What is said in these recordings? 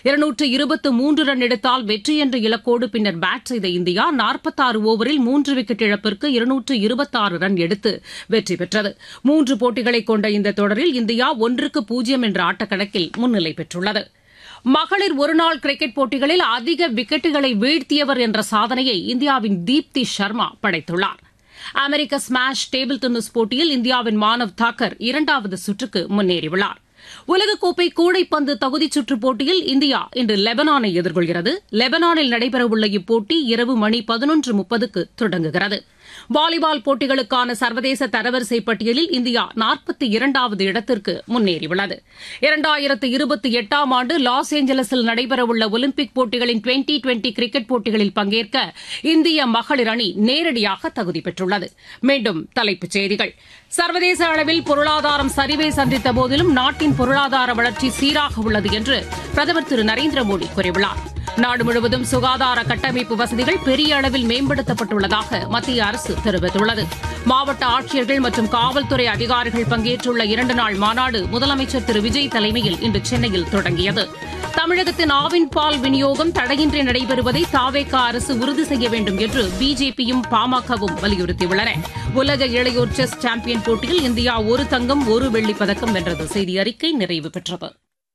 இருநூற்று இருபத்து மூன்று ரன் எடுத்தால் வெற்றி என்ற இலக்கோடு பின்னர் பேட் செய்த இந்தியா நாற்பத்தாறு ஓவரில் மூன்று விக்கெட் இழப்பிற்கு இருநூற்று இருபத்தாறு ரன் எடுத்து வெற்றி பெற்றது மூன்று போட்டிகளை கொண்ட இந்த தொடரில் இந்தியா ஒன்றுக்கு பூஜ்ஜியம் என்ற ஆட்டக்கணக்கில் முன்னிலை பெற்றுள்ளது மகளிர் ஒருநாள் கிரிக்கெட் போட்டிகளில் அதிக விக்கெட்டுகளை வீழ்த்தியவர் என்ற சாதனையை இந்தியாவின் தீப்தி சர்மா படைத்துள்ளார் அமெரிக்க ஸ்மாஷ் டேபிள் டென்னிஸ் போட்டியில் இந்தியாவின் மானவ் தாக்கர் இரண்டாவது சுற்றுக்கு முன்னேறியுள்ளார் உலகக்கோப்பை கூடைப்பந்து தகுதிச் சுற்றுப் போட்டியில் இந்தியா இன்று லெபனானை எதிர்கொள்கிறது லெபனானில் நடைபெறவுள்ள இப்போட்டி இரவு மணி பதினொன்று முப்பதுக்கு தொடங்குகிறது வாலிபால் போட்டிகளுக்கான சர்வதேச தரவரிசை பட்டியலில் இந்தியா நாற்பத்தி இரண்டாவது இடத்திற்கு முன்னேறியுள்ளது இரண்டாயிரத்து இருபத்தி எட்டாம் ஆண்டு லாஸ் ஏஞ்சலஸில் நடைபெறவுள்ள ஒலிம்பிக் போட்டிகளின் டுவெண்டி டுவெண்டி கிரிக்கெட் போட்டிகளில் பங்கேற்க இந்திய மகளிர் அணி நேரடியாக தகுதி பெற்றுள்ளது மீண்டும் தலைப்புச் செய்திகள் சர்வதேச அளவில் பொருளாதாரம் சரிவை சந்தித்த போதிலும் நாட்டின் பொருளாதார வளர்ச்சி சீராக உள்ளது என்று பிரதமர் திரு நரேந்திர மோடி கூறியுள்ளார் நாடு முழுவதும் சுகாதார கட்டமைப்பு வசதிகள் பெரிய அளவில் மேம்படுத்தப்பட்டுள்ளதாக மத்திய அரசு தெரிவித்துள்ளது மாவட்ட ஆட்சியர்கள் மற்றும் காவல்துறை அதிகாரிகள் பங்கேற்றுள்ள இரண்டு நாள் மாநாடு முதலமைச்சர் திரு விஜய் தலைமையில் இன்று சென்னையில் தொடங்கியது தமிழகத்தின் ஆவின் பால் விநியோகம் தடையின்றி நடைபெறுவதை தாவேகா அரசு உறுதி செய்ய வேண்டும் என்று பிஜேபியும் பாமகவும் வலியுறுத்தியுள்ளன உலக இளையோர் செஸ் சாம்பியன் போட்டியில் இந்தியா ஒரு தங்கம் ஒரு வெள்ளிப் பதக்கம் வென்றது செய்தி அறிக்கை நிறைவு பெற்றது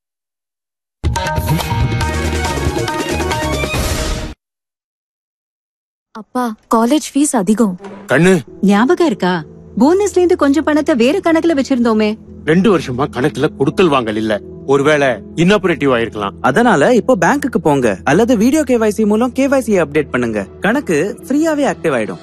அப்பா காலேஜ் ஃபீஸ் அதிகம் கண்ணு ஞாபகம் இருக்கா போனஸ்ல இருந்து கொஞ்சம் பணத்தை வேற கணக்குல வச்சிருந்தோமே ரெண்டு வருஷமா கணக்குல கொடுக்கல் வாங்கல் இல்ல ஒருவேளை இன்னாபரேட்டிவ் ஆயிருக்கலாம் அதனால இப்போ பேங்க்குக்கு போங்க அல்லது வீடியோ கேவைசி மூலம் கேவைசி அப்டேட் பண்ணுங்க கணக்கு ஃப்ரீயாவே ஆக்டிவ் ஆயிடும்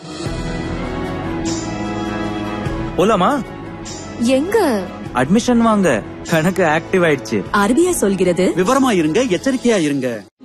போலாமா எங்க அட்மிஷன் வாங்க கணக்கு ஆக்டிவ் ஆயிடுச்சு ஆர்பிஐ சொல்கிறது விவரமா இருங்க எச்சரிக்கையா இருங்க